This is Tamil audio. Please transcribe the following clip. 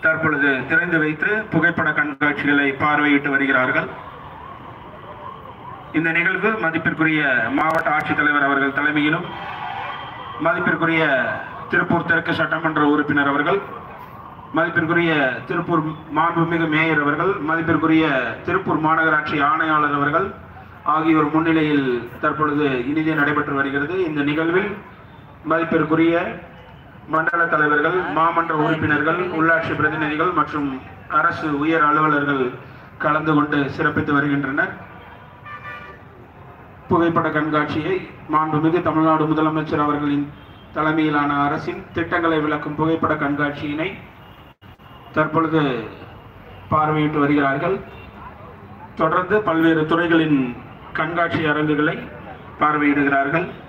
தற்பொழுது திறந்து வைத்து புகைப்பட கண்காட்சிகளை பார்வையிட்டு வருகிறார்கள் இந்த நிகழ்வு மதிப்பிற்குரிய மாவட்ட ஆட்சித்தலைவர் அவர்கள் தலைமையிலும் மதிப்பிற்குரிய திருப்பூர் தெற்கு சட்டமன்ற உறுப்பினர் அவர்கள் மதிப்பிற்குரிய திருப்பூர் மாண்புமிகு மேயர் அவர்கள் மதிப்பிற்குரிய திருப்பூர் மாநகராட்சி ஆணையாளர் அவர்கள் ஆகியோர் முன்னிலையில் தற்பொழுது இனிதே நடைபெற்று வருகிறது இந்த நிகழ்வில் மதிப்பிற்குரிய மண்டல தலைவர்கள் மாமன்ற உறுப்பினர்கள் உள்ளாட்சி பிரதிநிதிகள் மற்றும் அரசு உயர் அலுவலர்கள் கலந்து கொண்டு சிறப்பித்து வருகின்றனர் புகைப்பட கண்காட்சியை மாண்புமிகு தமிழ்நாடு முதலமைச்சர் அவர்களின் தலைமையிலான அரசின் திட்டங்களை விளக்கும் புகைப்பட கண்காட்சியினை தற்பொழுது பார்வையிட்டு வருகிறார்கள் தொடர்ந்து பல்வேறு துறைகளின் கண்காட்சி அரங்குகளை பார்வையிடுகிறார்கள்